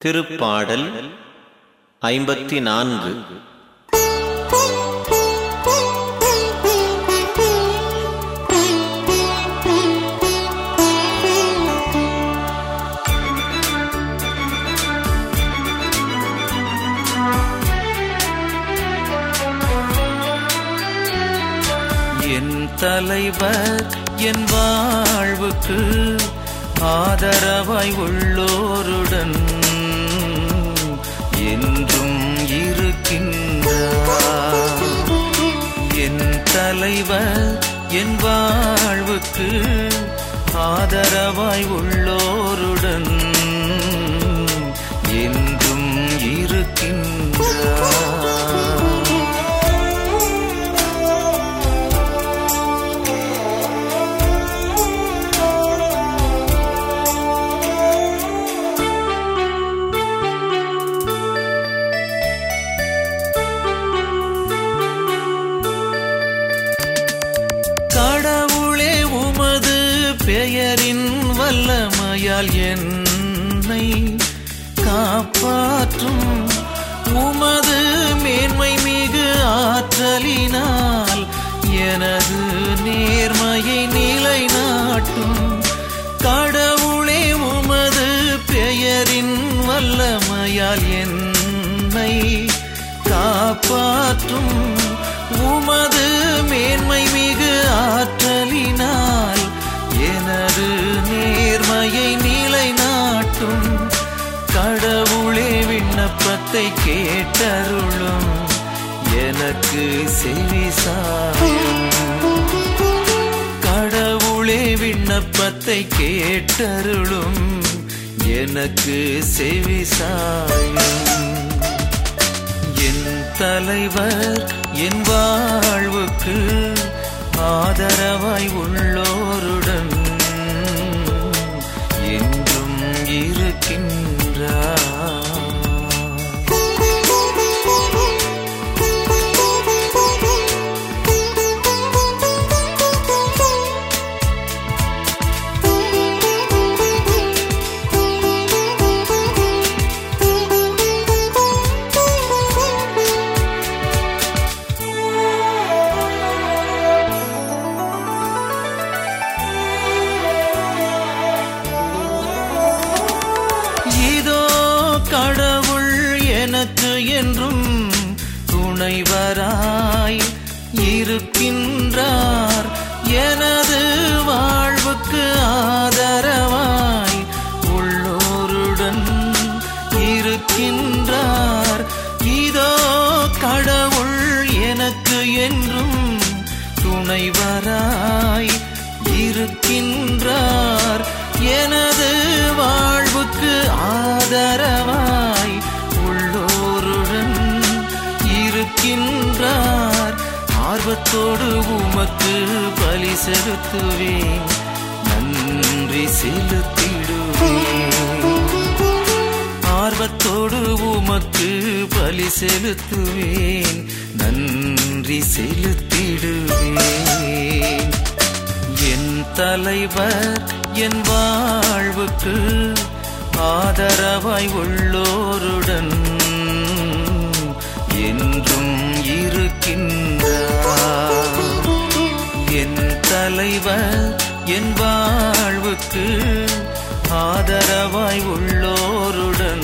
திருப்பாடல் ஐம்பத்தி நான்கு என் தலைவர் என் வாழ்வுக்கு ஆதரவாய் உள்ளோருடன் என்றும் இருக்கின்றார் என் தலைவர் என் வாழ்வுக்கு ஆதரவாய் உள்ளோருடன் என்றும் இருக்கின்றார் கடவுளே உமது பெயரின் வல்லமையால் என்னை காப்பாற்றும் உமது மேன்மை மிகு ஆற்றலினால் எனது நேர்மையை நிலைநாட்டும் கடவுளே உமது பெயரின் வல்லமையால் என்னை காப்பாற்றும் உமது மேன்மை மிகு ஆற்றலினால் எனது நேர்மையை நிலைநாட்டும் கடவுளே விண்ணப்பத்தை கேட்டருளும் எனக்கு செவி சாயும் கடவுளே விண்ணப்பத்தை கேட்டருளும் எனக்கு செவி சாயும் என் தலைவர் என் வாழ்வுக்கு ஆதரவாய் உள்ளோருடன் என்றும் இருக்கின்றார் இதோ கடவுள் எனக்கு என்றும் துணைவராய் இருக்கின்றார் எனது வாழ்வுக்கு ஆதரவாய் உள்ளோருடன் இருக்கின்றார் இதோ கடவுள் எனக்கு என்றும் துணைவராய் இருக்கின்றார் எனது வாழ்வுக்கு ஆதரவாய் உள்ளோருடன் இருக்கின்றார் ஆர்வத்தோடு உமக்கு பலி செலுத்துவேன் நன்றி செலுத்திடுவேன் ஆர்வத்தோடு உமக்கு பலி செலுத்துவேன் நன்றி செலுத்திடுவேன் என் தலைவர் என் வாழ்வுக்கு ஆதரவாய் உள்ளோருடன் என்றும் இருக்கின்றார் என் தலைவர் என் வாழ்வுக்கு ஆதரவாய் உள்ளோருடன்